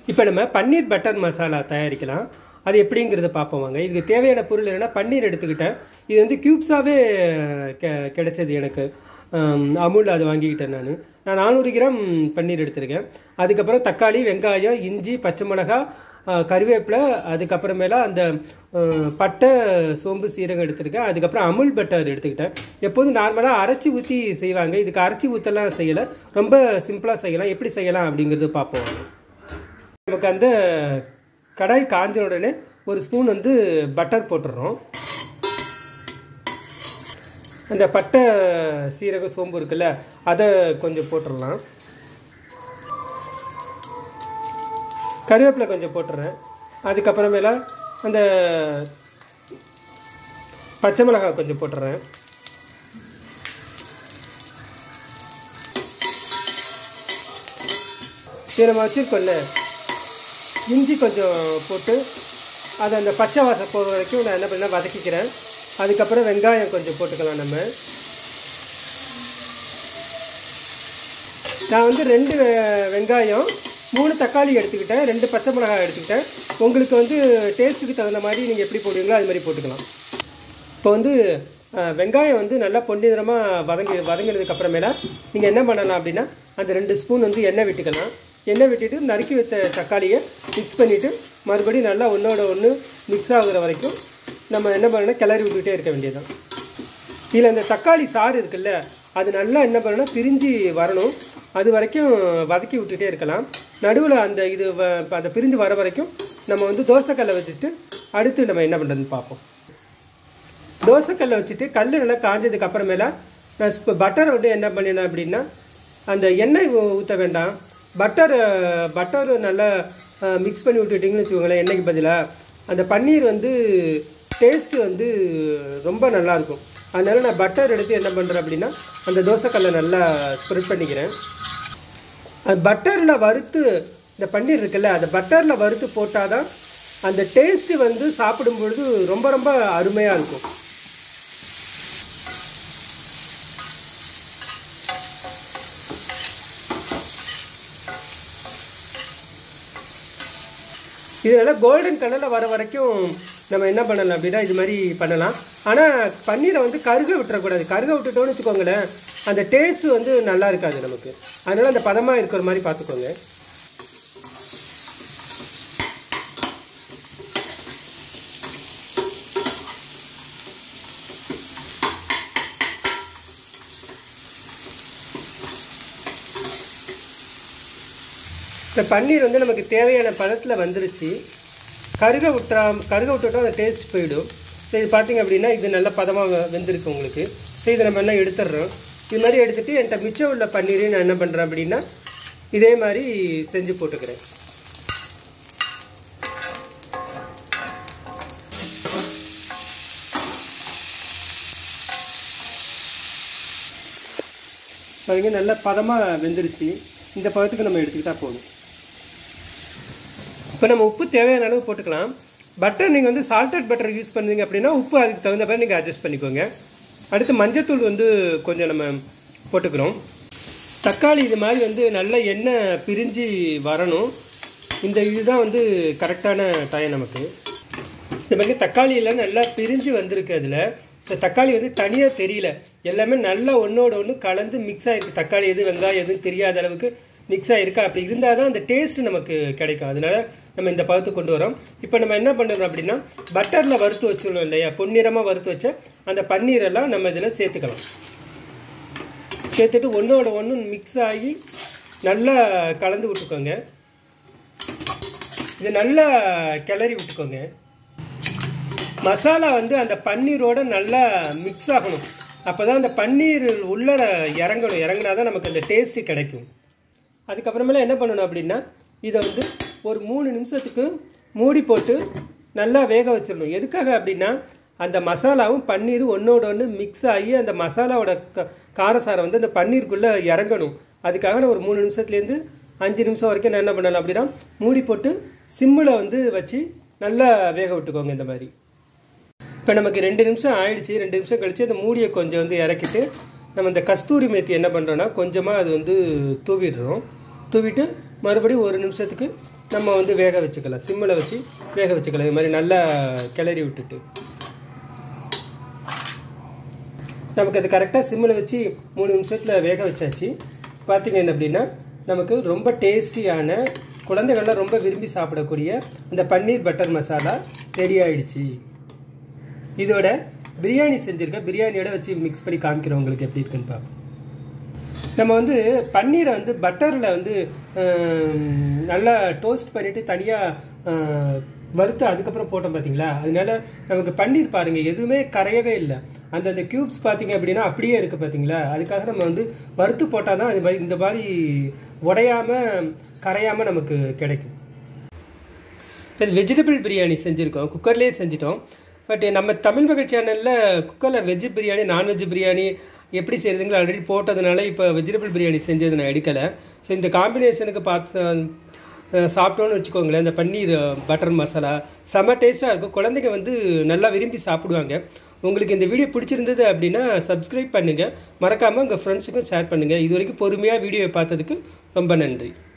இப்போ நம்ம பன்னீர் பட்டர் மசாலா தயாரிக்கலாம் அது எப்படிங்கிறத பார்ப்போம் வாங்க இதுக்கு தேவையான பொருள் என்னென்னா பன்னீர் எடுத்துக்கிட்டேன் இது வந்து க்யூப்ஸாகவே கெ கிடைச்சது எனக்கு ஆம், அமுல் அது வாங்கிக்கிட்டேன் நான் நான் நானூறு கிராம் பன்னீர் எடுத்திருக்கேன் அதுக்கப்புறம் தக்காளி வெங்காயம் இஞ்சி பச்சை மிளகா ஆ, கருவேப்பிலை அதுக்கப்புறமேல அந்த ஆ, பட்டை சோம்பு சீரகம் எடுத்திருக்கேன் அதுக்கப்புறம் அமுல் பட்டர் எடுத்துக்கிட்டேன் எப்போதும் நார்மலாக அரைச்சி ஊற்றி செய்வாங்க இதுக்கு அரைச்சி ஊற்றலாம் செய்யலை ரொம்ப சிம்பிளாக செய்யலாம் எப்படி செய்யலாம் அப்படிங்கிறது பார்ப்போம் நமக்கு அந்த கடாய் காஞ்ச உடனே ஒரு ஸ்பூன் வந்து பட்டர் போட்டுடுறோம் அந்த பட்டை சீரக சோம்பு இருக்குல்ல அதை கொஞ்சம் போட்டுடலாம் கருவேப்பிலை கொஞ்சம் போட்டுறேன் அதுக்கப்புறமேல அந்த பச்சை மிளகாய் கொஞ்சம் போட்டுறேன் இது நம்ம வச்சுருக்கோம்ல இஞ்சி கொஞ்சம் போட்டு அதை அந்த பச்சை வாசம் போகிற வரைக்கும் நான் என்ன பண்ணேன் வதக்கிக்கிறேன் அதுக்கப்புறம் வெங்காயம் கொஞ்சம் போட்டுக்கலாம் நம்ம நான் வந்து ரெண்டு வெ- வெங்காயம் மூணு தக்காளி எடுத்துக்கிட்டேன் ரெண்டு பச்சை மிளகாய் எடுத்துக்கிட்டேன் உங்களுக்கு வந்து டேஸ்ட்டுக்கு தகுந்த மாதிரி நீங்கள் எப்படி போடுவீங்களோ அது மாதிரி போட்டுக்கலாம் இப்போ வந்து அஹ், வெங்காயம் வந்து நல்லா பொன்னிறமாக வதங்கி வதங்கினதுக்கு அப்புறமேல நீங்கள் என்ன பண்ணலாம் அப்படின்னா அந்த ரெண்டு ஸ்பூன் வந்து எண்ணெய் விட்டுக்கலாம் எண்ணெய் விட்டுட்டு நறுக்கி வைத்த தக்காளியை மிக்ஸ் பண்ணிவிட்டு மறுபடியும் நல்லா ஒன்றோட ஒன்று மிக்ஸ் ஆகுற வரைக்கும் நம்ம என்ன பண்ணணும் கிளறி விட்டுக்கிட்டே இருக்க வேண்டியதுதான் இதில் அந்த தக்காளி சாறு இருக்குல்ல அது நல்லா என்ன பண்ணணும் பிரிஞ்சு வரணும் அது வரைக்கும் வதக்கி விட்டுட்டே இருக்கலாம் நடுவில் அந்த இது வ- அந்த பிரிஞ்சு வர வரைக்கும் நம்ம வந்து தோசைக்கல்லை வச்சுட்டு அடுத்து நம்ம என்ன பண்ணுறதுன்னு பார்ப்போம் தோசைக்கல்லை வச்சுட்டு கல் நல்லா காஞ்சதுக்கு அப்புறமேல நான் இப்போ பட்டரை வந்து என்ன பண்ணினேன் அப்படின்னா அந்த எண்ணெய் ஊற்ற வேண்டாம் பட்டர் பட்டர் நல்லா மிக்ஸ் பண்ணி விட்டுட்டிங்கன்னு வச்சுக்கோங்களேன் எண்ணெய்க்கு பதிலாக அந்த பன்னீர் வந்து டேஸ்ட்டு வந்து ரொம்ப நல்லாயிருக்கும் அதனால நான் பட்டர் எடுத்து என்ன பண்ணுறேன் அப்படின்னா அந்த தோசைக்கல்லை நல்லா ஸ்ப்ரெட் பண்ணிக்கிறேன் அது பட்டரில் வறுத்து இந்த பன்னீர் இருக்குல்ல அந்த பட்டரில் வறுத்து போட்டால் தான் அந்த டேஸ்ட்டு வந்து சாப்பிடும் பொழுது ரொம்ப ரொம்ப அருமையாக இருக்கும் இது நல்லா கோல்டன் கலரில் வர வரைக்கும் நம்ம என்ன பண்ணலாம் அப்படின்னா இது மாதிரி பண்ணலாம் ஆனால் பன்னீரை வந்து கருக விட்டுறக்கூடாது கருக விட்டுட்டோம்னு வச்சுக்கோங்களேன் அந்த டேஸ்ட் வந்து நல்லா இருக்காது நமக்கு அதனால அந்த பதமாக இருக்கிற மாதிரி பார்த்துக்கோங்க இந்த பன்னீர் வந்து நமக்கு தேவையான பதத்தில் வந்துருச்சு கருக விட்டுறா கருக விட்டுட்டா அந்த டேஸ்ட் போயிடும் ஸோ இது பார்த்தீங்க அப்படின்னா இது நல்ல பதமாக வெந்திருக்கு உங்களுக்கு ஸோ இதை நம்ம எல்லாம் எடுத்துடுறோம் இது மாதிரி எடுத்துகிட்டு என்கிட்ட மிச்சம் உள்ள பன்னீரையும் நான் என்ன பண்ணுறேன் அப்படின்னா இதே மாதிரி செஞ்சு போட்டுக்கிறேன் பாருங்க நல்ல பதமாக வெந்துருச்சு இந்த பதத்துக்கு நம்ம எடுத்துக்கிட்டா போதும் இப்போ நம்ம உப்பு தேவையான அளவு போட்டுக்கலாம் பட்டர் நீங்கள் வந்து சால்டட் பட்டர் யூஸ் பண்ணுறீங்க அப்படின்னா உப்பு அதுக்கு தகுந்த மாதிரி நீங்கள் அட்ஜஸ்ட் பண்ணிக்கோங்க அடுத்து மஞ்சத்தூள் வந்து கொஞ்சம் நம்ம போட்டுக்கிறோம் தக்காளி இது மாதிரி வந்து நல்ல எண்ணெய் பிரிஞ்சு வரணும் இந்த இதுதான் வந்து கரெக்டான டைம் நமக்கு இந்த மாதிரி தக்காளி எல்லாம் நல்லா பிரிஞ்சு வந்திருக்கு அதில் இந்த தக்காளி வந்து தனியாக தெரியல எல்லாமே நல்லா ஒன்றோட ஒன்று கலந்து மிக்ஸ் ஆகிருக்கு தக்காளி எது வெங்காயம் எதுவும் தெரியாத அளவுக்கு மிக்ஸ் ஆகிருக்கு அப்படி இருந்தால் தான் அந்த டேஸ்ட் நமக்கு கிடைக்கும் அதனால நம்ம இந்த பதத்துக்கு கொண்டு வரோம் இப்போ நம்ம என்ன பண்ணுறோம் அப்படின்னா பட்டரில் வறுத்து வச்சுருவோம் இல்லையா பொன்னிறமாக வறுத்து வச்ச அந்த பன்னீரெல்லாம் நம்ம இதில் சேர்த்துக்கலாம் சேர்த்துட்டு ஒன்றோட ஒன்று மிக்ஸ் ஆகி நல்லா கலந்து விட்டுக்கோங்க இது நல்லா கிளறி விட்டுக்கோங்க மசாலா வந்து அந்த பன்னீரோட நல்லா மிக்ஸ் ஆகணும் அப்போ தான் அந்த பன்னீர் உள்ளர இறங்கணும் இறங்கினா தான் நமக்கு அந்த டேஸ்ட்டு கிடைக்கும் அதுக்கப்புறமேல என்ன பண்ணணும் அப்படின்னா இதை வந்து ஒரு மூணு நிமிஷத்துக்கு மூடி போட்டு நல்லா வேக வச்சிடணும் எதுக்காக அப்படின்னா அந்த மசாலாவும் பன்னீரும் ஒன்றோட ஒன்று மிக்ஸ் ஆகி அந்த மசாலாவோட க காரசாரம் வந்து அந்த பன்னீருக்குள்ளே இறங்கணும் அதுக்காக நான் ஒரு மூணு நிமிஷத்துலேருந்து அஞ்சு நிமிஷம் வரைக்கும் நான் என்ன பண்ணலாம் அப்படின்னா மூடி போட்டு சிம்மில் வந்து வச்சு நல்லா வேக விட்டுக்கோங்க இந்த மாதிரி இப்போ நமக்கு ரெண்டு நிமிஷம் ஆயிடுச்சு ரெண்டு நிமிஷம் கழிச்சு அந்த மூடியை கொஞ்சம் வந்து இறக்கிட்டு நம்ம இந்த கஸ்தூரி மேத்தி என்ன பண்ணுறோன்னா கொஞ்சமாக அது வந்து தூவிடுறோம் தூவிட்டு மறுபடியும் ஒரு நிமிஷத்துக்கு நம்ம வந்து வேக வச்சுக்கலாம் சிம்மில் வச்சு வேக வச்சுக்கலாம் இது மாதிரி நல்லா கிளறி விட்டுட்டு நமக்கு அது கரெக்டாக சிம்மில் வச்சு மூணு நிமிஷத்தில் வேக வச்சாச்சு பார்த்தீங்க அப்படின்னா நமக்கு ரொம்ப டேஸ்டியான குழந்தைகள்லாம் ரொம்ப விரும்பி சாப்பிடக்கூடிய இந்த பன்னீர் பட்டர் மசாலா ரெடி ஆயிடுச்சு இதோட பிரியாணி செஞ்சுருக்கேன் பிரியாணியோட வச்சு மிக்ஸ் பண்ணி காமிக்கிறோம் உங்களுக்கு எப்படி இருக்குன்னு பார்ப்போம் நம்ம வந்து பன்னீரை வந்து பட்டரில் வந்து ஆம், நல்லா டோஸ்ட் பண்ணிவிட்டு தனியாக வறுத்து அதுக்கப்புறம் போட்டோம் பார்த்தீங்களா அதனால நமக்கு பன்னீர் பாருங்கள் எதுவுமே கரையவே இல்லை அந்த அந்த க்யூப்ஸ் பார்த்தீங்க அப்படின்னா அப்படியே இருக்குது பார்த்தீங்களா அதுக்காக நம்ம வந்து வறுத்து போட்டால் தான் இது மாதிரி இந்த மாதிரி உடையாமல் கரையாமல் நமக்கு கிடைக்கும் இப்போ இது வெஜிடபிள் பிரியாணி செஞ்சுருக்கோம் குக்கர்லேயே செஞ்சிட்டோம் பட் நம்ம தமிழ் மகள் சேனலில் குக்கரில் வெஜ் பிரியாணி நான்வெஜ் பிரியாணி எப்படி செய்கிறதுங்களோ ஆல்ரெடி போட்டதுனால இப்போ வெஜிடபிள் பிரியாணி செஞ்சது நான் எடுக்கலை ஸோ இந்த காம்பினேஷனுக்கு பார்த்து அஹ், சாப்பிட்டோன்னு வச்சுக்கோங்களேன் இந்த பன்னீர் பட்டர் மசாலா செம டேஸ்ட்டாக இருக்கும் குழந்தைங்க வந்து நல்லா விரும்பி சாப்பிடுவாங்க உங்களுக்கு இந்த வீடியோ பிடிச்சிருந்தது அப்படின்னா சப்ஸ்கிரைப் பண்ணுங்கள் மறக்காமல் உங்கள் ஃப்ரெண்ட்ஸுக்கும் ஷேர் பண்ணுங்கள் இது வரைக்கும் பொறுமையாக வீடியோவை பார்த்ததுக்கு ரொம்ப நன்றி